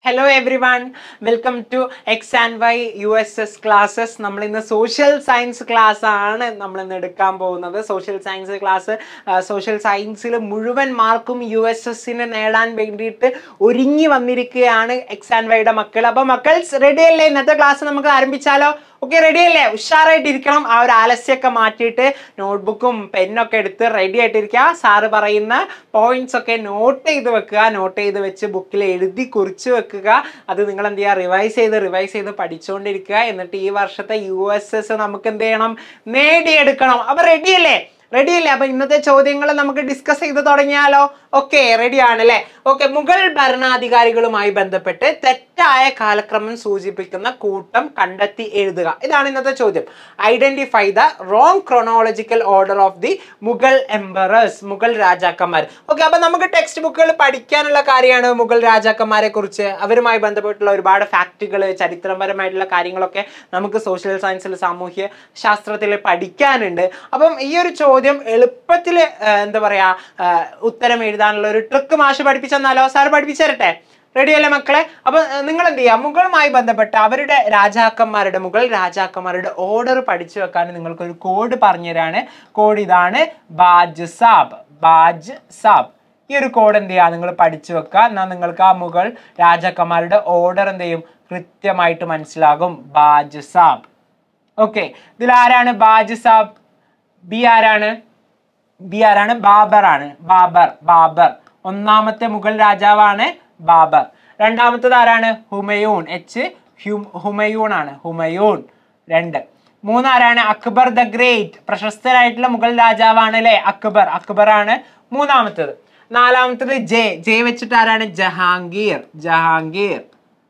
hello everyone welcome to X and Y U S S classes നമ്മൾ ഇന്ന് social science class ആണ് നമ്മൾ ഇന്ന് എടുക്കാൻ പോകുന്നത് സോഷ്യൽ സയൻസ് ക്ലാസ് സോഷ്യൽ സയൻസിൽ മുഴുവൻ മാർക്കും യു എസ് എസിന് നേടാൻ വേണ്ടിയിട്ട് ഒരുങ്ങി വന്നിരിക്കുകയാണ് എക്സ് ആൻഡ് വൈയുടെ മക്കൾ അപ്പൊ മക്കൾസ് റെഡി അല്ലേ ഇന്നത്തെ ക്ലാസ് നമുക്ക് ആരംഭിച്ചാലോ ഓക്കെ റെഡി അല്ലേ ഉഷാറായിട്ട് ഇരിക്കണം ആ ഒരു ആലസ്യമൊക്കെ മാറ്റിയിട്ട് നോട്ട്ബുക്കും പെന്നൊക്കെ എടുത്ത് റെഡി ആയിട്ടിരിക്കുക സാറ് പറയുന്ന പോയിന്റ്സ് ഒക്കെ നോട്ട് ചെയ്ത് വെക്കുക നോട്ട് ചെയ്ത് വെച്ച് ബുക്കിൽ എഴുതി കുറിച്ച് വെക്കുക അത് നിങ്ങൾ എന്ത് ചെയ്യുക റിവൈസ് ചെയ്ത് റിവൈസ് ചെയ്ത് പഠിച്ചുകൊണ്ടിരിക്കുക എന്നിട്ട് ഈ വർഷത്തെ യു എസ് എസ് നമുക്ക് എന്ത് ചെയ്യണം നേടിയെടുക്കണം അപ്പൊ റെഡി അല്ലേ റെഡി അല്ലേ അപ്പൊ ഇന്നത്തെ ചോദ്യങ്ങൾ നമുക്ക് ഡിസ്കസ് ചെയ്ത് തുടങ്ങിയാലോ ഓക്കെ റെഡി ആണ് അല്ലേ ഓക്കെ മുഗൾ ഭരണാധികാരികളുമായി ബന്ധപ്പെട്ട് തെറ്റായ കാലക്രമം സൂചിപ്പിക്കുന്ന കൂട്ടം കണ്ടെത്തി എഴുതുക ഇതാണ് ഇന്നത്തെ ചോദ്യം identify the wrong chronological order of the Mughal emperors Mughal രാജാക്കന്മാർ ഓക്കെ അപ്പൊ നമുക്ക് ടെക്സ്റ്റ് ബുക്കുകൾ പഠിക്കാനുള്ള കാര്യമാണ് മുഗൾ രാജാക്കന്മാരെ കുറിച്ച് അവരുമായി ബന്ധപ്പെട്ടുള്ള ഒരുപാട് ഫാക്റ്റുകൾ ചരിത്രപരമായിട്ടുള്ള കാര്യങ്ങളൊക്കെ നമുക്ക് സോഷ്യൽ സയൻസിൽ സാമൂഹ്യ ശാസ്ത്രത്തിൽ പഠിക്കാനുണ്ട് അപ്പം ഈ ഒരു ചോദ്യം എളുപ്പത്തിൽ എന്താ പറയാ ആ, ഉത്തരം എഴുതാനുള്ള ഒരു ട്രിക്ക് മാഷ് പഠിപ്പിച്ചെന്നാലോ സാർ പഠിപ്പിച്ചു തരട്ടെ റെഡി അല്ലേ മക്കളെ അപ്പൊ ഏർ, നിങ്ങൾ എന്ത് ചെയ്യുക മുഗളുമായി ബന്ധപ്പെട്ട് അവരുടെ രാജാക്കന്മാരുടെ മുഗൾ രാജാക്കന്മാരുടെ ഓർഡർ പഠിച്ചു വെക്കാൻ നിങ്ങൾക്ക് ഒരു കോഡ് പറഞ്ഞുതരാണ് കോഡ് ഇതാണ് ബാജ് സാബ് ബാജ് സാബ് ഈ ഒരു കോഡ് എന്ത് ചെയ്യുക നിങ്ങൾ പഠിച്ചു വെക്കുക എന്നാൽ നിങ്ങൾക്ക് ആ മുഗൾ രാജാക്കന്മാരുടെ ഓർഡർ എന്ത് ചെയ്യും കൃത്യമായിട്ട് മനസ്സിലാകും ബാജ് സാബ് ഓക്കെ ഇതിൽ ആരാണ് ബാജ് സാബ് ബി ആരാണ് ബി ആരാണ് ബാബർ ആണ് ബാബർ ബാബർ ഒന്നാമത്തെ മുഗൾ രാജാവാണ് ബാബർ രണ്ടാമത്തത് ആരാണ് ഹുമയൂൺ എച്ച് ഹുമയൂൺ ആണ് ഹുമയൂൺ രണ്ട് മൂന്നാരാണ് അക്ബർ ദ ഗ്രേറ്റ് പ്രശസ്തരായിട്ടുള്ള മുഗൾ രാജാവാണ് അല്ലെ അക്ബർ അക്ബർ ആണ് മൂന്നാമത്തത് നാലാമത്തത് ജെ ജെ വെച്ചിട്ട് ആരാണ് ജഹാംഗീർ ജഹാംഗീർ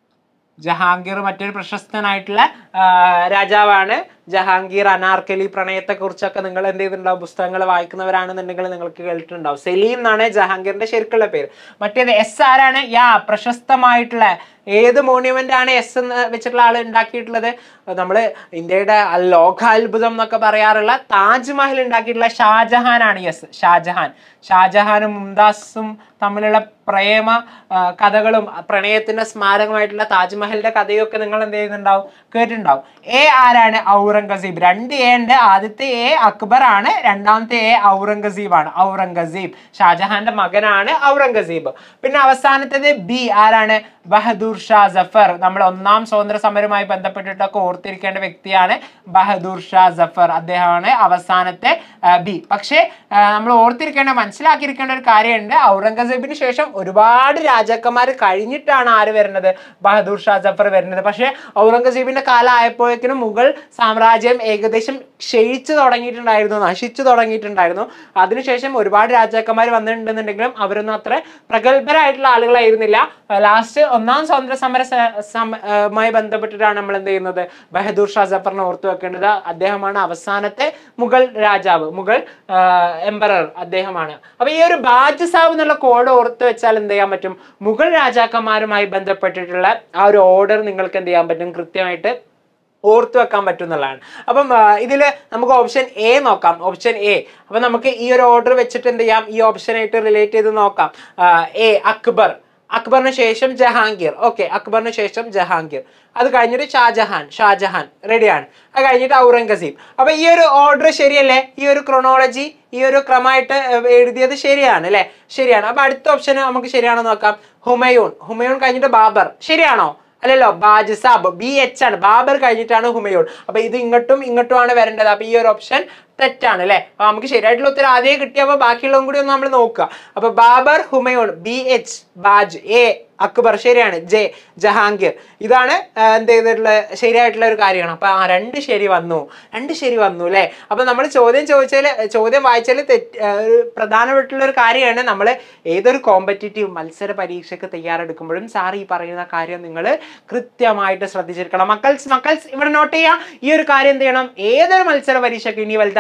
ജഹാംഗീർ മറ്റൊരു പ്രശസ്തനായിട്ടുള്ള ആ, രാജാവാണ് ജഹാംഗീർ അനാർക്കലി പ്രണയത്തെ കുറിച്ചൊക്കെ നിങ്ങൾ എന്ത് ചെയ്തിട്ടുണ്ടാവും പുസ്തകങ്ങൾ വായിക്കുന്നവരാണെന്നുണ്ടെങ്കിൽ നിങ്ങൾക്ക് കേട്ടിട്ടുണ്ടാവും സലീം എന്നാണ് ജഹാംഗീറിന്റെ ശരിക്കുള്ള പേര് മറ്റേത് എസ് ആരാണ് യാ പ്രശസ്തമായിട്ടുള്ള ഏത് മോണ്യുമെന്റ് ആണ് എസ് എന്ന് വെച്ചിട്ടുള്ള ആൾ ഉണ്ടാക്കിയിട്ടുള്ളത് നമ്മൾ ഇന്ത്യയുടെ ലോകാത്ഭുതം എന്നൊക്കെ പറയാറുള്ള താജ്മഹൽ ഉണ്ടാക്കിയിട്ടുള്ള ഷാജഹാൻ ആണ് യെസ് ഷാജഹാൻ ഷാജഹാനും മുംതാസും തമ്മിലുള്ള പ്രേമ ആ, കഥകളും പ്രണയത്തിന്റെ സ്മാരകമായിട്ടുള്ള താജ്മഹലിന്റെ കഥയൊക്കെ നിങ്ങൾ എന്ത് ചെയ്യുന്നുണ്ടാവും കേട്ടിട്ടുണ്ടാവും എ ആരാണ് ഔറംഗസീബ് രണ്ട് എ ഉണ്ട് ആദ്യത്തെ എ അക്ബർ ആണ് രണ്ടാമത്തെ എ ഔറംഗസീബ് ആണ് ഔറംഗസീബ് ഷാജഹാന്റെ മകനാണ് ഔറംഗസീബ് പിന്നെ അവസാനത്തേത് ബി ആരാണ് ബഹദൂർ ഷാ ജഫർ നമ്മൾ ഒന്നാം സ്വാതന്ത്ര്യ സമരവുമായി ബന്ധപ്പെട്ടിട്ടൊക്കെ ഓർത്തിരിക്കേണ്ട വ്യക്തിയാണ് ബഹദൂർ ഷാ ജഫർ അദ്ദേഹമാണ് അവസാനത്തെ ആ, ബി പക്ഷേ നമ്മൾ ഓർത്തിരിക്കേണ്ട മനസ്സിലാക്കിയിരിക്കേണ്ട ഒരു കാര്യമുണ്ട് ഔറംഗസീബിന് ശേഷം ഒരുപാട് രാജാക്കന്മാർ കഴിഞ്ഞിട്ടാണ് ആര് വരുന്നത് ബഹദൂർ ഷാ ജഫർ വരുന്നത് പക്ഷേ ഔറംഗസീബിന്റെ കാലം ആയപ്പോഴേക്കിനും മുഗൾ സാമ്രാജ്യം ഏകദേശം ക്ഷയിച്ചു തുടങ്ങിയിട്ടുണ്ടായിരുന്നു നശിച്ചു തുടങ്ങിയിട്ടുണ്ടായിരുന്നു അതിനുശേഷം ഒരുപാട് രാജാക്കന്മാർ വന്നിട്ടുണ്ടെന്നുണ്ടെങ്കിലും അവരൊന്നും അത്ര പ്രഗത്ഭരായിട്ടുള്ള ആളുകളായിരുന്നില്ല ലാസ്റ്റ് ഒന്നാം സ്വാതന്ത്ര്യ സമര സ- സമ- ആ, മായി ബന്ധപ്പെട്ടിട്ടാണ് നമ്മൾ എന്ത് ചെയ്യുന്നത് ബഹദൂർ ഷാ ജഫറിനെ ഓർത്തു വെക്കേണ്ടത് അദ്ദേഹമാണ് അവസാനത്തെ മുഗൾ രാജാവ് മുഗൾ എംബറർ അദ്ദേഹമാണ് അപ്പൊ ഈ ഒരു ബാജ് സാബ് എന്നുള്ള കോഡ് ഓർത്ത് വെച്ചാൽ എന്ത് ചെയ്യാൻ പറ്റും മുഗൾ രാജാക്കന്മാരുമായി ബന്ധപ്പെട്ടിട്ടുള്ള ആ ഒരു ഓർഡർ നിങ്ങൾക്ക് എന്ത് ചെയ്യാൻ പറ്റും കൃത്യമായിട്ട് ഓർത്ത് വെക്കാൻ പറ്റും എന്നുള്ളതാണ് അപ്പം ഇതിൽ നമുക്ക് ഓപ്ഷൻ എ നോക്കാം ഓപ്ഷൻ എ അപ്പം നമുക്ക് ഈ ഒരു ഓർഡർ വെച്ചിട്ട് എന്ത് ചെയ്യാം ഈ ഓപ്ഷനായിട്ട് റിലേറ്റ് ചെയ്ത് നോക്കാം എ അക്ബർ അക്ബറിന് ശേഷം ജഹാംഗീർ ഓക്കെ അക്ബറിന് ശേഷം ജഹാംഗീർ അത് കഴിഞ്ഞിട്ട് ഷാജഹാൻ ഷാജഹാൻ റെഡിയാണ് അത് കഴിഞ്ഞിട്ട് ഔറംഗസീബ് അപ്പൊ ഈ ഒരു ഓർഡർ ശരിയല്ലേ ഈ ഒരു ക്രൊണോളജി ഈ ഒരു ക്രമമായിട്ട് ഏർ, എഴുതിയത് ശരിയാണ് അല്ലേ ശരിയാണ് അപ്പൊ അടുത്ത ഓപ്ഷൻ നമുക്ക് ശരിയാണോ നോക്കാം ഹുമയൂൺ ഹുമയൂൺ കഴിഞ്ഞിട്ട് ബാബർ ശരിയാണോ അല്ലല്ലോ ബാജ് സാബ് ബി എച്ച് ആണ് ബാബർ കഴിഞ്ഞിട്ടാണ് ഹുമയൂൺ അപ്പൊ ഇത് ഇങ്ങോട്ടും ഇങ്ങോട്ടുമാണ് വരേണ്ടത് അപ്പൊ ഈ ഒരു ഓപ്ഷൻ തെറ്റാണ് അല്ലെ അപ്പൊ നമുക്ക് ശരിയായിട്ടുള്ള ഉത്തരം ആദ്യം കിട്ടിയപ്പോൾ ബാക്കിയുള്ളതും കൂടി ഒന്ന് നമ്മൾ നോക്കുക അപ്പൊ ബാബർ ഹുമയൂൺ ബി എച്ച് ബാജ് എ അക്ബർ ശരിയാണ് ജെ ജഹാംഗീർ ഇതാണ് ആ, എന്ത് ചെയ്തിട്ടുള്ള ശരിയായിട്ടുള്ള ഒരു കാര്യമാണ് അപ്പൊ ആ രണ്ട് ശരി വന്നു രണ്ട് ശരി വന്നു അല്ലെ അപ്പൊ നമ്മൾ ചോദ്യം ചോദിച്ചാൽ ചോദ്യം വായിച്ചാൽ തെറ്റ് ആ, ഒരു പ്രധാനപ്പെട്ടുള്ള ഒരു കാര്യമാണ് നമ്മൾ ഏതൊരു കോമ്പറ്റേറ്റീവ് മത്സര പരീക്ഷയ്ക്ക് തയ്യാറെടുക്കുമ്പോഴും സാർ ഈ പറയുന്ന കാര്യം നിങ്ങൾ കൃത്യമായിട്ട് ശ്രദ്ധിച്ചിരിക്കണം മക്കൾസ് മക്കൾസ് ഇവിടെ നോട്ട് ചെയ്യാം ഈ ഒരു കാര്യം എന്ത് ചെയ്യണം ഏതൊരു മത്സര പരീക്ഷയ്ക്ക് ഇനി വലുതായ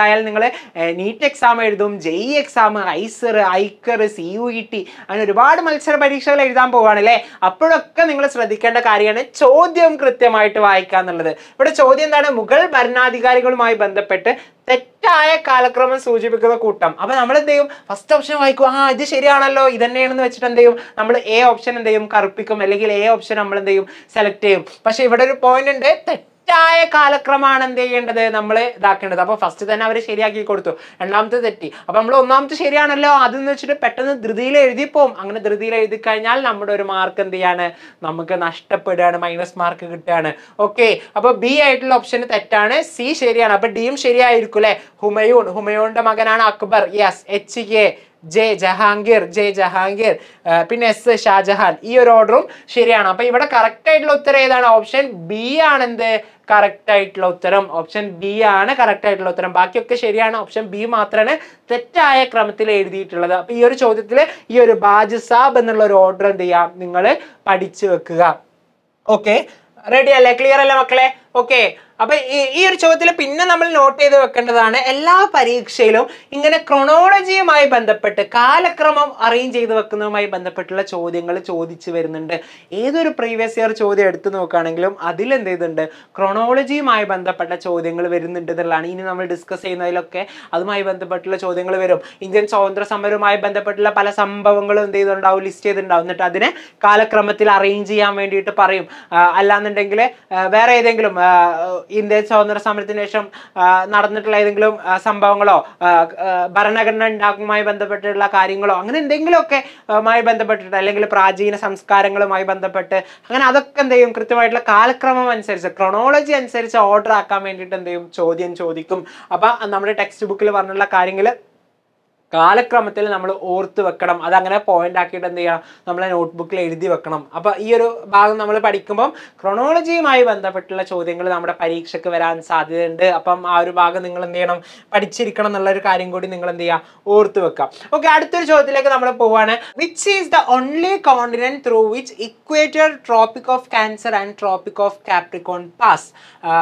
ആയാൽ നിങ്ങൾ നീറ്റ് എക്സാം എഴുതും JEE exam IISER ICAR C U E T അങ്ങനെ ഒരുപാട് മത്സര പരീക്ഷകൾ എഴുതാൻ പോവാണ് അല്ലേ അപ്പോഴൊക്കെ നിങ്ങൾ ശ്രദ്ധിക്കേണ്ട കാര്യമാണ് ചോദ്യം കൃത്യമായിട്ട് വായിക്കുക എന്നുള്ളത് ഇവിടെ ചോദ്യം എന്താണ് മുഗൾ ഭരണാധികാരികളുമായി ബന്ധപ്പെട്ട് തെറ്റായ കാലക്രമം സൂചിപ്പിക്കുന്ന കൂട്ടം അപ്പൊ നമ്മൾ എന്ത് ചെയ്യും ഫസ്റ്റ് ഓപ്ഷൻ വായിക്കും ആ ഇത് ശരിയാണല്ലോ ഇത് തന്നെയാണെന്ന് വെച്ചിട്ട് എന്ത് ചെയ്യും നമ്മൾ എ ഓപ്ഷൻ എന്ത് ചെയ്യും കറുപ്പിക്കും അല്ലെങ്കിൽ എ ഓപ്ഷൻ നമ്മൾ എന്ത് ചെയ്യും സെലക്ട് ചെയ്യും പക്ഷെ ഇവിടെ ഒരു പോയിന്റ് ഉണ്ട് തെറ്റായ കാലക്രമമാണ് എന്ത് ചെയ്യേണ്ടത് നമ്മൾ ഇതാക്കേണ്ടത് അപ്പൊ ഫസ്റ്റ് തന്നെ അവർ ശരിയാക്കി കൊടുത്തു രണ്ടാമത്തെ തെറ്റി അപ്പൊ നമ്മൾ ഒന്നാമത്തെ ശരിയാണല്ലോ അതെന്ന് വെച്ചിട്ട് പെട്ടെന്ന് ധൃതിയിൽ എഴുതിപ്പോവും അങ്ങനെ ധൃതിയിൽ എഴുതി കഴിഞ്ഞാൽ നമ്മുടെ ഒരു മാർക്ക് എന്ത് ചെയ്യാണ് നമുക്ക് നഷ്ടപ്പെടുകയാണ് മൈനസ് മാർക്ക് കിട്ടുകയാണ് ഓക്കെ അപ്പൊ ബി ആയിട്ടുള്ള ഓപ്ഷൻ തെറ്റാണ് സി ശരിയാണ് അപ്പൊ ഡിയും ശരിയായിരിക്കും അല്ലെ ഹുമയൂൺ ഹുമയൂണിന്റെ മകനാണ് Akbar yes H K J Jahangir J Jahangir ആ, പിന്നെ എസ് ഷാജഹാൻ ഈ ഒരു ഓർഡറും ശരിയാണ് അപ്പൊ ഇവിടെ കറക്റ്റ് ആയിട്ടുള്ള ഉത്തരം ഏതാണ് ഓപ്ഷൻ ബി ആണ് എന്ത് കറക്റ്റ് ആയിട്ടുള്ള ഉത്തരം ഓപ്ഷൻ ബി ആണ് കറക്റ്റ് ആയിട്ടുള്ള ഉത്തരം ബാക്കിയൊക്കെ ശരിയാണ് ഓപ്ഷൻ ബി മാത്രമാണ് തെറ്റായ ക്രമത്തിൽ എഴുതിയിട്ടുള്ളത് അപ്പൊ ഈ ഒരു ചോദ്യത്തിൽ ഈ ഒരു ബാജ് സാബ് എന്നുള്ള ഒരു ഓർഡർ എന്ത് ചെയ്യാം നിങ്ങൾ പഠിച്ചു വെക്കുക ഓക്കെ റെഡി അല്ലേ ക്ലിയർ അല്ലേ മക്കളെ ഓക്കെ അപ്പൊ ഈ ഈ ഒരു ചോദ്യത്തിൽ പിന്നെ നമ്മൾ നോട്ട് ചെയ്ത് വെക്കേണ്ടതാണ് എല്ലാ പരീക്ഷയിലും ഇങ്ങനെ ക്രൊണോളജിയുമായി ബന്ധപ്പെട്ട് കാലക്രമം അറേഞ്ച് ചെയ്ത് വെക്കുന്നതുമായി ബന്ധപ്പെട്ടുള്ള ചോദ്യങ്ങൾ ചോദിച്ചു വരുന്നുണ്ട് ഏതൊരു പ്രീവിയസ് ഇയർ ചോദ്യം എടുത്തു നോക്കുകയാണെങ്കിലും അതിൽ എന്ത് ചെയ്തിട്ടുണ്ട് ക്രൊണോളജിയുമായി ബന്ധപ്പെട്ട ചോദ്യങ്ങൾ വരുന്നുണ്ട് എന്നുള്ളതാണ് ഇനി നമ്മൾ ഡിസ്കസ് ചെയ്യുന്നതിലൊക്കെ അതുമായി ബന്ധപ്പെട്ടുള്ള ചോദ്യങ്ങൾ വരും ഇന്ത്യൻ സ്വാതന്ത്ര്യ സമരവുമായി ബന്ധപ്പെട്ടുള്ള പല സംഭവങ്ങളും എന്ത് ചെയ്തിട്ടുണ്ടാവും ലിസ്റ്റ് ചെയ്തിട്ടുണ്ടാവും എന്നിട്ട് അതിനെ കാലക്രമത്തിൽ അറേഞ്ച് ചെയ്യാൻ വേണ്ടിയിട്ട് പറയും ആ, അല്ലാന്നുണ്ടെങ്കിൽ ആ, വേറെ ഏതെങ്കിലും ആ, ഇന്ത്യൻ സ്വാതന്ത്ര്യ സമരത്തിന് ശേഷം ആ, നടന്നിട്ടുള്ള ഏതെങ്കിലും ആ, സംഭവങ്ങളോ ആ, ആ, ഭരണഘടന ഉണ്ടാക്കുമായി ബന്ധപ്പെട്ടുള്ള കാര്യങ്ങളോ അങ്ങനെ എന്തെങ്കിലുമൊക്കെ ആ, മായി ബന്ധപ്പെട്ടിട്ട് അല്ലെങ്കിൽ പ്രാചീന സംസ്കാരങ്ങളുമായി ബന്ധപ്പെട്ട് അങ്ങനെ അതൊക്കെ എന്ത് ചെയ്യും കൃത്യമായിട്ടുള്ള കാലക്രമം അനുസരിച്ച് ക്രൊണോളജി അനുസരിച്ച് ഓർഡർ ആക്കാൻ വേണ്ടിയിട്ട് എന്ത് ചെയ്യും ചോദ്യം ചോദിക്കും അപ്പൊ നമ്മുടെ ടെക്സ്റ്റ് ബുക്കിൽ പറഞ്ഞുള്ള കാര്യങ്ങൾ കാലക്രമത്തിൽ നമ്മൾ ഓർത്ത് വെക്കണം അതങ്ങനെ പോയിന്റ് ആക്കിയിട്ട് എന്ത് ചെയ്യണം നമ്മളെ നോട്ട്ബുക്കിൽ എഴുതി വെക്കണം അപ്പൊ ഈ ഒരു ഭാഗം നമ്മൾ പഠിക്കുമ്പോൾ ക്രൊണോളജിയുമായി ബന്ധപ്പെട്ടുള്ള ചോദ്യങ്ങൾ നമ്മുടെ പരീക്ഷയ്ക്ക് വരാൻ സാധ്യതയുണ്ട് അപ്പം ആ ഒരു ഭാഗം നിങ്ങൾ എന്ത് ചെയ്യണം പഠിച്ചിരിക്കണം എന്നുള്ള ഒരു കാര്യം കൂടി നിങ്ങൾ എന്ത് ചെയ്യുക ഓർത്ത് വെക്കാം ഓക്കെ അടുത്തൊരു ചോദ്യത്തിലേക്ക് നമ്മൾ പോവാണ് which is the only continent through which equator tropic of cancer and tropic of capricorn pass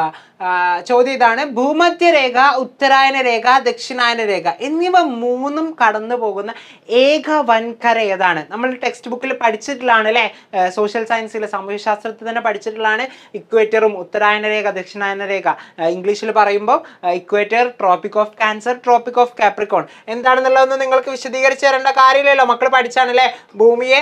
ചോദ്യം ഇതാണ് ഭൂമധ്യരേഖ ഉത്തരായന രേഖ ദക്ഷിണായന രേഖ എന്നിവ മൂന്നും കടന്നു പോകുന്ന ഏക വൻകര ഏതാണ് നമ്മൾ ടെക്സ്റ്റ് ബുക്കിൽ പഠിച്ചിട്ടുള്ളതാണ് അല്ലേ സോഷ്യൽ സയൻസിൽ സാമൂഹ്യശാസ്ത്രത്തിൽ തന്നെ പഠിച്ചിട്ടുള്ളതാണ് ഇക്വേറ്ററും ഉത്തരായന രേഖ ദക്ഷിണായന രേഖ ഇംഗ്ലീഷിൽ പറയുമ്പോൾ equator tropic of cancer tropic of capricorn എന്താണെന്നുള്ളതൊന്നും നിങ്ങൾക്ക് വിശദീകരിച്ച് തരേണ്ട കാര്യമില്ലല്ലോ മക്കൾ പഠിച്ചാണ് അല്ലേ ഭൂമിയെ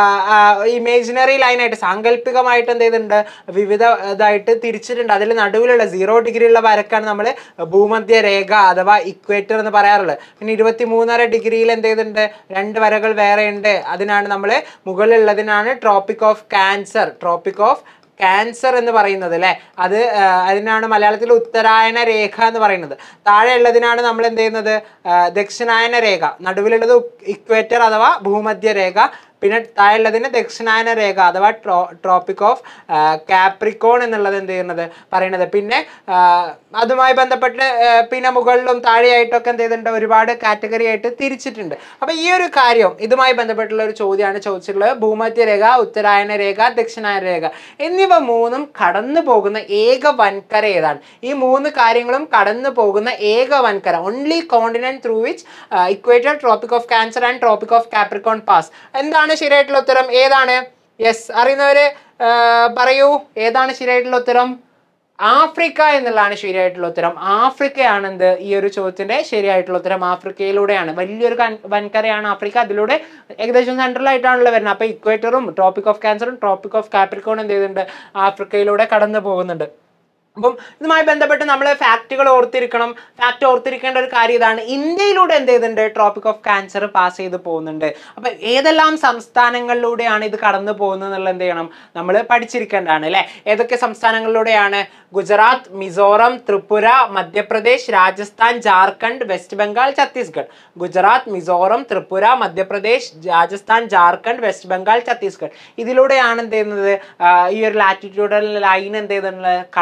ഇമേജിനറി ലൈനായിട്ട് സാങ്കല്പികമായിട്ട് എന്ത് ചെയ്തിട്ടുണ്ട് വിവിധ ഇതായിട്ട് തിരിച്ചിട്ടുണ്ട് അതിൽ നടുവിലുള്ള സീറോ ഡിഗ്രി ഉള്ള വരക്കാണ് നമ്മൾ ഭൂമധ്യ രേഖ അഥവാ ഇക്വേറ്റർ എന്ന് പറയാറുള്ളത് പിന്നെ ഇരുപത്തി മൂന്നര ഡിഗ്രിയിൽ എന്ത് ചെയ്തിട്ടുണ്ട് രണ്ട് വരകൾ വേറെ ഉണ്ട് അതിനാണ് നമ്മൾ മുകളിലുള്ളതിനാണ് tropic of cancer tropic of cancer എന്ന് പറയുന്നത് അല്ലേ അത് ആ, അതിനാണ് മലയാളത്തിൽ ഉത്തരായന രേഖ എന്ന് പറയുന്നത് താഴെ ഉള്ളതിനാണ് നമ്മൾ എന്ത് ചെയ്യുന്നത് ആ, ദക്ഷിണായന രേഖ നടുവിലുള്ളത് ഇക്വേറ്റർ അഥവാ ഭൂമധ്യ രേഖ പിന്നെ താഴെയുള്ളതിന് ദക്ഷിണായന രേഖ അഥവാ ട്രോ ട്രോപ്പിക് ഓഫ് കാപ്രിക്കോൺ എന്നുള്ളത് എന്ത് ചെയ്യുന്നത് പറയുന്നത് പിന്നെ ആ, അതുമായി ബന്ധപ്പെട്ട് ആ, പിന്നെ മുകളിലും താഴെയായിട്ടൊക്കെ എന്ത് ചെയ്തിട്ടുണ്ട് ഒരുപാട് കാറ്റഗറി ആയിട്ട് തിരിച്ചിട്ടുണ്ട് അപ്പൊ ഈ ഒരു കാര്യം ഇതുമായി ബന്ധപ്പെട്ടുള്ള ഒരു ചോദ്യമാണ് ചോദിച്ചിട്ടുള്ളത് ഭൂമധ്യ രേഖ ഉത്തരായന രേഖ ദക്ഷിണായന രേഖ എന്നിവ മൂന്നും കടന്നു പോകുന്ന ഏക വൻകര ഏതാണ് ഈ മൂന്ന് കാര്യങ്ങളും കടന്നു പോകുന്ന ഏക വൻകര only continent through which equator tropic of cancer and tropic of capricorn pass എന്താണ് ശരിയായിട്ടുള്ള ഉത്തരം ഏതാണ് യെസ് അറിയുന്നവര് ആ, പറയൂ ഏതാണ് ശരിയായിട്ടുള്ള ഉത്തരം ആഫ്രിക്ക എന്നുള്ളതാണ് ശരിയായിട്ടുള്ള ഉത്തരം ആഫ്രിക്കയാണ് എന്ത് ഈ ഒരു ചോദ്യത്തിന്റെ ശരിയായിട്ടുള്ള ഉത്തരം ആഫ്രിക്കയിലൂടെയാണ് വലിയൊരു കൻ- വൻകരയാണ് ആഫ്രിക്ക അതിലൂടെ ഏകദേശം സെൻട്രലായിട്ടാണല്ലോ വരുന്നത് അപ്പൊ ഇക്വേറ്ററും ട്രോപ്പിക് ഓഫ് ക്യാൻസറും ട്രോപ്പിക് ഓഫ് കാപ്രിക്കോൺ എന്ത് ചെയ്യുന്നുണ്ട് ആഫ്രിക്കയിലൂടെ കടന്നു പോകുന്നുണ്ട് അപ്പം ഇതുമായി ബന്ധപ്പെട്ട് നമ്മൾ ഫാക്റ്റുകൾ ഓർത്തിരിക്കണം ഫാക്ട് ഓർത്തിരിക്കേണ്ട ഒരു കാര്യം ഇതാണ് ഇന്ത്യയിലൂടെ എന്ത് ചെയ്തിട്ടുണ്ട് ട്രോപ്പിക് ഓഫ് ക്യാൻസർ പാസ് ചെയ്ത് പോകുന്നുണ്ട് അപ്പൊ ഏതെല്ലാം സംസ്ഥാനങ്ങളിലൂടെയാണ് ഇത് കടന്നു പോകുന്നത് എന്നുള്ള എന്ത് ചെയ്യണം നമ്മൾ പഠിച്ചിരിക്കേണ്ടതാണ് അല്ലെ ഏതൊക്കെ സംസ്ഥാനങ്ങളിലൂടെയാണ് ഗുജറാത്ത് മിസോറം ത്രിപുര മധ്യപ്രദേശ് രാജസ്ഥാൻ ജാർഖണ്ഡ് വെസ്റ്റ് ബംഗാൾ ഛത്തീസ്ഗഡ് ഗുജറാത്ത് മിസോറം ത്രിപുര മധ്യപ്രദേശ് രാജസ്ഥാൻ ജാർഖണ്ഡ് വെസ്റ്റ് ബംഗാൾ ഛത്തീസ്ഗഡ് ഇതിലൂടെയാണ് എന്ത് ചെയ്യുന്നത് ആ, ഈ ഒരു ലാറ്റിറ്റ്യൂഡൽ ലൈൻ എന്ത് ചെയ്യുന്നത് കടന്നു പോകുന്നത്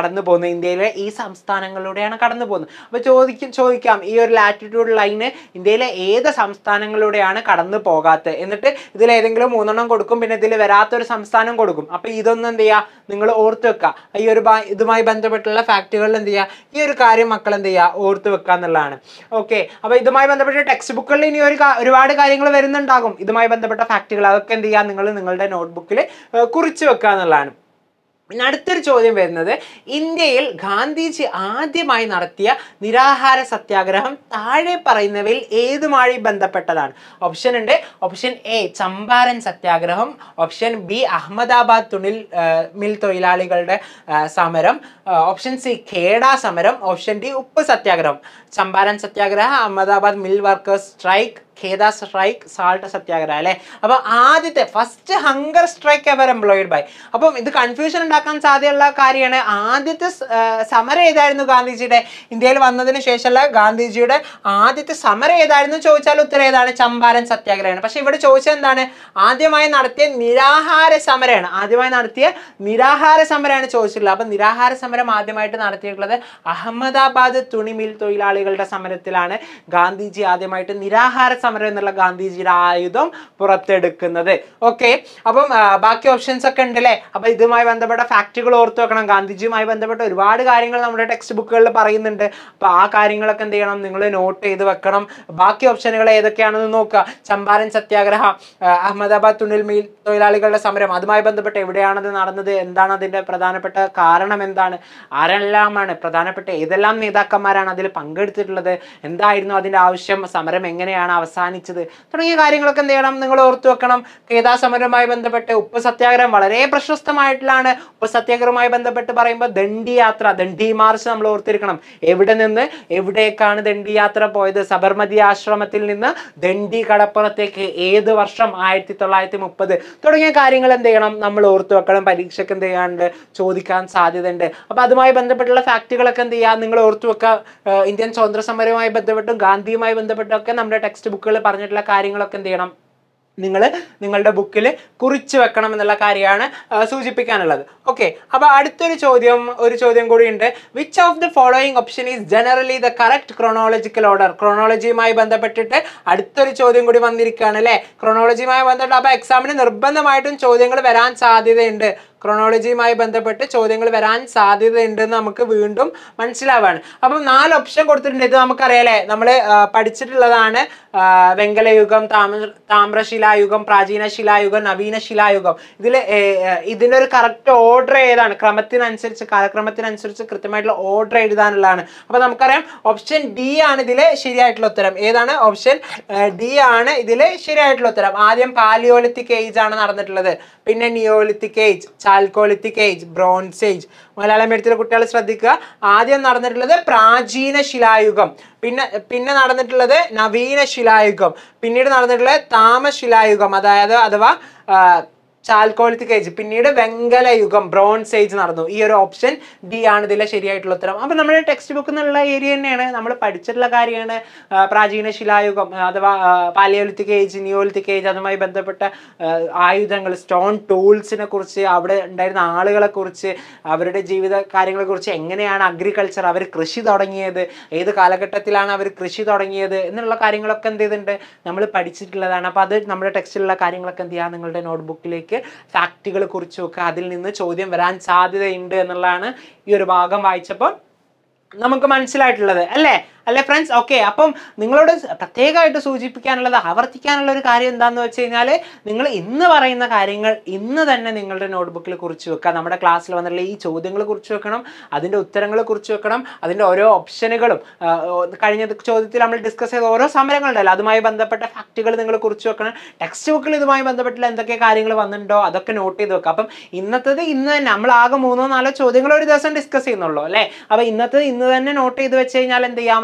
പോകുന്നത് ഇന്ത്യയിലെ ഈ സംസ്ഥാനങ്ങളിലൂടെയാണ് കടന്നു പോകുന്നത് അപ്പോൾ ചോദിക്കും ചോദിക്കാം ഈ ഒരു ലാറ്റിറ്റ്യൂഡ് ലൈന് ഇന്ത്യയിലെ ഏത് സംസ്ഥാനങ്ങളിലൂടെയാണ് കടന്നു പോകാത്തത് എന്നിട്ട് ഇതിൽ ഏതെങ്കിലും മൂന്നെണ്ണം കൊടുക്കും പിന്നെ ഇതിൽ വരാത്തൊരു സംസ്ഥാനം കൊടുക്കും അപ്പോൾ ഇതൊന്നും എന്ത് ചെയ്യുക നിങ്ങൾ ഓർത്ത് വെക്കുക ഈ ഒരു ബാ- ഇതുമായി ബന്ധപ്പെട്ടുള്ള ഫാക്റ്റുകളിൽ എന്ത് ചെയ്യുക ഈ ഒരു കാര്യം മക്കൾ എന്ത് ചെയ്യുക ഓർത്ത് വെക്കുക എന്നുള്ളതാണ് ഓക്കെ അപ്പോൾ ഇതുമായി ബന്ധപ്പെട്ട ടെക്സ്റ്റ് ബുക്കുകളിൽ ഇനി ഒരു കാ- ഒരുപാട് കാര്യങ്ങൾ വരുന്നുണ്ടാകും ഇതുമായി ബന്ധപ്പെട്ട ഫാക്റ്റുകൾ അതൊക്കെ എന്ത് ചെയ്യുക നിങ്ങൾ നിങ്ങളുടെ നോട്ട്ബുക്കിൽ കുറിച്ച് വെക്കുക എന്നുള്ളതാണ് പിന്നെ അടുത്തൊരു ചോദ്യം വരുന്നത് ഇന്ത്യയിൽ ഗാന്ധിജി ആദ്യമായി നടത്തിയ നിരാഹാര സത്യാഗ്രഹം താഴെ പറയുന്നവയിൽ ഏതുമായി ബന്ധപ്പെട്ടതാണ് ഓപ്ഷൻ ഉണ്ട് ഓപ്ഷൻ എ ചമ്പാരൻ സത്യാഗ്രഹം ഓപ്ഷൻ ബി അഹമ്മദാബാദ് തുണിൽ ആ, മിൽ തൊഴിലാളികളുടെ ആ, സമരം ആ, ഓപ്ഷൻ സി ഖേഡ സമരം ഓപ്ഷൻ ഡി ഉപ്പ് സത്യാഗ്രഹം ചമ്പാരൻ സത്യാഗ്രഹം Ahmedabad mill workers strike Kheda strike salt സത്യാഗ്രഹം അല്ലേ അപ്പോൾ ആദ്യത്തെ first hunger strike ever employed by അപ്പം ഇത് കൺഫ്യൂഷൻ ഉണ്ടാക്കാൻ സാധ്യതയുള്ള കാര്യമാണ് ആദ്യത്തെ സ്- ആ, സമരം ഏതായിരുന്നു ഗാന്ധിജിയുടെ ഇന്ത്യയിൽ വന്നതിന് ശേഷമുള്ള ഗാന്ധിജിയുടെ ആദ്യത്തെ സമരം ഏതായിരുന്നു ചോദിച്ചാൽ ഉത്തരം ഏതാണ് ചമ്പാരൻ സത്യാഗ്രഹമാണ് പക്ഷെ ഇവിടെ ചോദിച്ചത് എന്താണ് ആദ്യമായി നടത്തിയ നിരാഹാര സമരമാണ് ആദ്യമായി നടത്തിയ നിരാഹാര സമരമാണ് ചോദിച്ചിട്ടുള്ളത് അപ്പം നിരാഹാര സമരം ആദ്യമായിട്ട് നടത്തിയിട്ടുള്ളത് അഹമ്മദാബാദ് തുണി മിൽ തൊഴിലാളികളുടെ സമരത്തിലാണ് ഗാന്ധിജി ആദ്യമായിട്ട് നിരാഹാര സമരം എന്നുള്ള ഗാന്ധിജിയുടെ ആയുധം പുറത്തെടുക്കുന്നത് ഓക്കെ അപ്പം ആ, ബാക്കി ഓപ്ഷൻസ് ഒക്കെ ഉണ്ട് അല്ലേ അപ്പൊ ഇതുമായി ബന്ധപ്പെട്ട ഫാക്റ്റുകൾ ഓർത്ത് വെക്കണം ഗാന്ധിജിയുമായി ബന്ധപ്പെട്ട ഒരുപാട് കാര്യങ്ങൾ നമ്മുടെ ടെക്സ്റ്റ് ബുക്കുകളിൽ പറയുന്നുണ്ട് അപ്പൊ ആ കാര്യങ്ങളൊക്കെ എന്ത് ചെയ്യണം നിങ്ങൾ നോട്ട് ചെയ്ത് വെക്കണം ബാക്കി ഓപ്ഷനുകൾ ഏതൊക്കെയാണെന്ന് നോക്കുക ചമ്പാരൻ സത്യാഗ്രഹ ആ, അഹമ്മദാബാദ് തുണിൽ മിൽ തൊഴിലാളികളുടെ സമരം അതുമായി ബന്ധപ്പെട്ട് എവിടെയാണത് നടന്നത് എന്താണ് അതിന്റെ പ്രധാനപ്പെട്ട കാരണം എന്താണ് ആരെല്ലാമാണ് പ്രധാനപ്പെട്ട ഏതെല്ലാം നേതാക്കന്മാരാണ് അതിൽ പങ്കെടുത്തിട്ടുള്ളത് എന്തായിരുന്നു അതിന്റെ ആവശ്യം സമരം എങ്ങനെയാണ് അവസാനിച്ചത് തുടങ്ങിയ കാര്യങ്ങളൊക്കെ എന്ത് ചെയ്യണം നിങ്ങൾ ഓർത്തു വെക്കണം കേദാ സമരവുമായി ബന്ധപ്പെട്ട് ഉപ്പ് സത്യാഗ്രഹം വളരെ പ്രശസ്തമായിട്ടുള്ളതാണ് ഉപ്പ് സത്യാഗ്രഹവുമായി ബന്ധപ്പെട്ട് പറയുമ്പോൾ ദണ്ഡി യാത്ര ദണ്ഡി മാർച്ച് നമ്മൾ ഓർത്തിരിക്കണം എവിടെ നിന്ന് എവിടേക്കാണ് ദണ്ഡി യാത്ര പോയത് സബർമതി ആശ്രമത്തിൽ നിന്ന് ദണ്ഡി കടപ്പുറത്തേക്ക് ഏത് വർഷം ആയിരത്തി തൊള്ളായിരത്തി മുപ്പത് തുടങ്ങിയ കാര്യങ്ങൾ എന്ത് ചെയ്യണം നമ്മൾ ഓർത്തു വെക്കണം പരീക്ഷയ്ക്ക് എന്ത് ചെയ്യാണ്ട് ചോദിക്കാൻ സാധ്യതയുണ്ട് അപ്പൊ അതുമായി ബന്ധപ്പെട്ടുള്ള ഫാക്റ്റുകളൊക്കെ എന്ത് ചെയ്യുക നിങ്ങൾ ഓർത്തു വെക്കുക ഏഹ് ഇന്ത്യൻ സ്വാതന്ത്ര്യ സമരവുമായി ബന്ധപ്പെട്ടും ഗാന്ധിയുമായി ബന്ധപ്പെട്ടൊക്കെ നമ്മുടെ ടെക്സ്റ്റ് ബുക്കുകളിൽ പറഞ്ഞിട്ടുള്ള കാര്യങ്ങളൊക്കെ എന്ത് ചെയ്യണം നിങ്ങൾ നിങ്ങളുടെ ബുക്കിൽ കുറിച്ച് വെക്കണം എന്നുള്ള കാര്യമാണ് ആ, സൂചിപ്പിക്കാനുള്ളത് ഓക്കെ അപ്പോൾ അടുത്തൊരു ചോദ്യം ഒരു ചോദ്യം കൂടി ഉണ്ട് which of the following option is generally the correct chronological order ക്രോണോളജിയുമായി ബന്ധപ്പെട്ടിട്ട് അടുത്തൊരു ചോദ്യം കൂടി വന്നിരിക്കുകയാണ് അല്ലേ ക്രോണോളജിയുമായി ബന്ധപ്പെട്ട് അപ്പോൾ എക്സാമിന് നിർബന്ധമായിട്ടും ചോദ്യങ്ങൾ വരാൻ സാധ്യതയുണ്ട് ക്രോണോളജിയുമായി ബന്ധപ്പെട്ട് ചോദ്യങ്ങൾ വരാൻ സാധ്യതയുണ്ടെന്ന് നമുക്ക് വീണ്ടും മനസ്സിലാവാണ് അപ്പം നാല് ഓപ്ഷൻ കൊടുത്തിട്ടുണ്ട് ഇത് നമുക്കറിയാലേ നമ്മൾ പഠിച്ചിട്ടുള്ളതാണ് ആ, വെങ്കലയുഗം താമ്ര താമ്രശിലായുഗം പ്രാചീന ശിലായുഗം നവീന ശിലായുഗം ഇതിൽ ഇതിൻ്റെ ഒരു കറക്റ്റ് ഓർഡർ ഏതാണ് ക്രമത്തിനനുസരിച്ച് കാലക്രമത്തിനനുസരിച്ച് കൃത്യമായിട്ടുള്ള ഓർഡർ എഴുതാനുള്ളതാണ് അപ്പോൾ നമുക്കറിയാം ഓപ്ഷൻ ഡി ആണ് ഇതിൽ ശരിയായിട്ടുള്ള ഉത്തരം ഏതാണ് ഓപ്ഷൻ ഡി ആണ് ഇതിൽ ശരിയായിട്ടുള്ള ഉത്തരം ആദ്യം പാലിയോലിത്തിക് ഏജ് ആണ് നടന്നിട്ടുള്ളത് പിന്നെ neolithic age chalcolithic age bronze age Malayalam എഴുത്തിലെ കുട്ടികൾ ശ്രദ്ധിക്കുക ആദ്യം നടന്നിട്ടുള്ളത് പ്രാചീന ശിലായുഗം പിന്നെ പിന്നെ നടന്നിട്ടുള്ളത് നവീന ശിലായുഗം പിന്നീട് നടന്നിട്ടുള്ളത് താമശിലായുഗം അതായത് അഥവാ ആ, ചാൽക്കോളിത്തിക് ഏജ് പിന്നീട് വെങ്കല യുഗം ബ്രോൺസ് ഏജ് നടന്നു ഈ ഒരു ഓപ്ഷൻ ഡി ആണ് ഇതിലെ ശരിയായിട്ടുള്ള ഉത്തരം അപ്പം നമ്മുടെ ടെക്സ്റ്റ് ബുക്ക് എന്നുള്ള ഏരിയ തന്നെയാണ് നമ്മൾ പഠിച്ചിട്ടുള്ള കാര്യമാണ് ആ, പ്രാചീന ശിലായുഗം ആ, അഥവാ പാലിയോലിത്തിക് ഏജ് നിയോലിത്തിക് ഏജ് അതുമായി ബന്ധപ്പെട്ട ആ, ആയുധങ്ങൾ സ്റ്റോൺ ടൂൾസിനെ കുറിച്ച് അവിടെ ഉണ്ടായിരുന്ന ആളുകളെ കുറിച്ച് അവരുടെ ജീവിത കാര്യങ്ങളെ കുറിച്ച് എങ്ങനെയാണ് അഗ്രികൾച്ചർ അവർ കൃഷി തുടങ്ങിയത് ഏത് കാലഘട്ടത്തിലാണ് അവർ കൃഷി തുടങ്ങിയത് എന്നുള്ള കാര്യങ്ങളൊക്കെ എന്ത് ചെയ്തിട്ടുണ്ട് നമ്മൾ പഠിച്ചിട്ടുള്ളതാണ് അപ്പോൾ അത് നമ്മുടെ ടെക്സ്റ്റിലുള്ള കാര്യങ്ങളൊക്കെ എന്ത് ചെയ്യുക നിങ്ങളുടെ നോട്ട്ബുക്കിലേക്ക് ഫാക്റ്റുകൾ കുറിച്ച് വെക്കുക അതിൽ നിന്ന് ചോദ്യം വരാൻ സാധ്യതയുണ്ട് എന്നുള്ളതാണ് ഈ ഒരു ഭാഗം വായിച്ചപ്പോൾ നമുക്ക് മനസ്സിലായിട്ടുള്ളത് അല്ലേ അല്ലേ ഫ്രണ്ട്സ് ഓക്കെ അപ്പം നിങ്ങളോട് പ്രത്യേകമായിട്ട് സൂചിപ്പിക്കാനുള്ളത് ആവർത്തിക്കാനുള്ള ഒരു കാര്യം എന്താണെന്ന് വെച്ച് കഴിഞ്ഞാൽ നിങ്ങൾ ഇന്ന് പറയുന്ന കാര്യങ്ങൾ ഇന്ന് തന്നെ നിങ്ങളുടെ നോട്ട്ബുക്കിൽ കുറിച്ച് വെക്കുക നമ്മുടെ ക്ലാസ്സിൽ വന്നിട്ടുള്ള ഈ ചോദ്യങ്ങൾ കുറിച്ച് വെക്കണം അതിൻ്റെ ഉത്തരങ്ങൾ കുറിച്ച് വെക്കണം അതിൻ്റെ ഓരോ ഓപ്ഷനുകളും ആ, ഓ, കഴിഞ്ഞ ചോദ്യത്തിൽ നമ്മൾ ഡിസ്കസ് ചെയ്ത ഓരോ സമരങ്ങളുണ്ടല്ലോ അതുമായി ബന്ധപ്പെട്ട ഫാക്റ്റുകൾ നിങ്ങൾ കുറിച്ച് വെക്കണം ടെക്സ്റ്റ് ബുക്കിൽ ഇതുമായി ബന്ധപ്പെട്ടുള്ള എന്തൊക്കെ കാര്യങ്ങൾ വന്നിട്ടുണ്ടോ അതൊക്കെ നോട്ട് ചെയ്ത് വെക്കുക അപ്പം ഇന്നത്തത് ഇന്ന് തന്നെ നമ്മൾ ആകെ മൂന്നോ നാലോ ചോദ്യങ്ങൾ ഒരു ദിവസം ഡിസ്കസ് ചെയ്യുന്നുള്ളൂ അല്ലേ അപ്പോൾ ഇന്നത്തെ ഇന്ന് തന്നെ നോട്ട് ചെയ്ത് വെച്ച് കഴിഞ്ഞാൽ എന്ത് ചെയ്യാൻ പറ്റും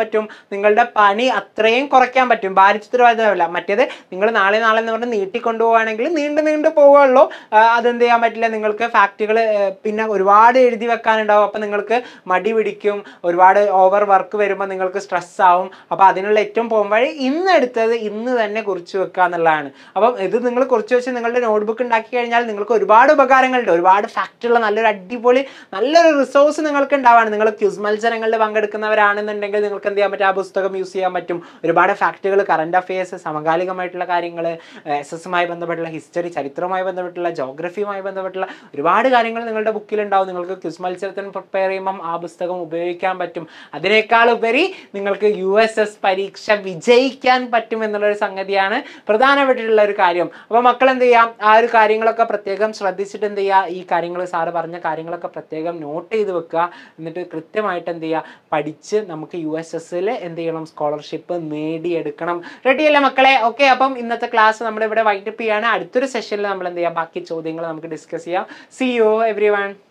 പറ്റും നിങ്ങളുടെ പണി അത്രയും കുറയ്ക്കാൻ പറ്റും ഭാരിച്ചുത്തരവാദിത്തമല്ല മറ്റേത് നിങ്ങൾ നാളെ നാളെ എന്ന് പറഞ്ഞ് നീട്ടിക്കൊണ്ടുപോവുകയാണെങ്കിൽ നീണ്ടു നീണ്ടു പോവുകയുള്ളൂ ആ, അതെന്ത് ചെയ്യാൻ പറ്റില്ല നിങ്ങൾക്ക് ഫാക്റ്റുകൾ പിന്നെ ഒരുപാട് എഴുതി വെക്കാനുണ്ടാവും അപ്പം നിങ്ങൾക്ക് മടി പിടിക്കും ഒരുപാട് ഓവർ വർക്ക് വരുമ്പോൾ നിങ്ങൾക്ക് സ്ട്രെസ് ആവും അപ്പോൾ അതിനുള്ള ഏറ്റവും പോകുമ്പോൾ ഇന്ന് എടുത്തത് ഇന്ന് തന്നെ കുറിച്ച് വെക്കുക എന്നുള്ളതാണ് അപ്പം ഇത് നിങ്ങൾ കുറിച്ച് വെച്ച് നിങ്ങളുടെ നോട്ട്ബുക്ക് ഉണ്ടാക്കി കഴിഞ്ഞാൽ നിങ്ങൾക്ക് ഒരുപാട് ഉപകാരങ്ങളുണ്ട് ഒരുപാട് ഫാക്റ്റുള്ള നല്ലൊരു അടിപൊളി നല്ലൊരു റിസോഴ്സ് നിങ്ങൾക്ക് ഉണ്ടാവാണ് നിങ്ങൾ ക്യൂസ് മത്സരങ്ങളിൽ പങ്കെടുക്കുന്നവരാണെന്നുണ്ടെങ്കിൽ നിങ്ങൾക്ക് എന്ത് ചെയ്യാൻ പറ്റും ആ പുസ്തകം യൂസ് ചെയ്യാൻ പറ്റും ഒരുപാട് ഫാക്റ്റുകൾ കറണ്ട് അഫയേഴ്സ് സമകാലികമായിട്ടുള്ള കാര്യങ്ങൾ എസ് എസുമായി ബന്ധപ്പെട്ടുള്ള ഹിസ്റ്ററി ചരിത്രവുമായി ബന്ധപ്പെട്ടുള്ള ജോഗ്രഫിയുമായി ബന്ധപ്പെട്ടുള്ള ഒരുപാട് കാര്യങ്ങൾ നിങ്ങളുടെ ബുക്കിലുണ്ടാവും നിങ്ങൾക്ക് ക്വിസ് മത്സരത്തിന് പ്രിപ്പയർ ചെയ്യുമ്പം ആ പുസ്തകം ഉപയോഗിക്കാൻ പറ്റും അതിനേക്കാൾ ഉപരി നിങ്ങൾക്ക് യു എസ് എസ് പരീക്ഷ വിജയിക്കാൻ പറ്റും എന്നുള്ളൊരു സംഗതിയാണ് പ്രധാനപ്പെട്ടിട്ടുള്ള ഒരു കാര്യം അപ്പോൾ മക്കൾ എന്ത് ചെയ്യാം ആ ഒരു കാര്യങ്ങളൊക്കെ പ്രത്യേകം ശ്രദ്ധിച്ചിട്ട് എന്ത് ചെയ്യുക ഈ കാര്യങ്ങൾ സാറ് പറഞ്ഞ കാര്യങ്ങളൊക്കെ പ്രത്യേകം നോട്ട് ചെയ്ത് വെക്കുക എന്നിട്ട് കൃത്യമായിട്ട് എന്ത് ചെയ്യുക പഠിച്ച് നമുക്ക് യു എസ് എസിൽ എന്ത് ചെയ്യണം സ്കോളർഷിപ്പ് നേടിയെടുക്കണം റെഡിയല്ലേ മക്കളെ ഓക്കെ അപ്പം ഇന്നത്തെ ക്ലാസ് നമ്മൾ ഇവിടെ വൈൻഡപ്പ് ചെയ്യാണ് അടുത്തൊരു സെഷനിൽ നമ്മൾ എന്ത് ചെയ്യാം ബാക്കി ചോദ്യങ്ങൾ നമുക്ക് ഡിസ്കസ് ചെയ്യാം സി യു എവ്രി വൺ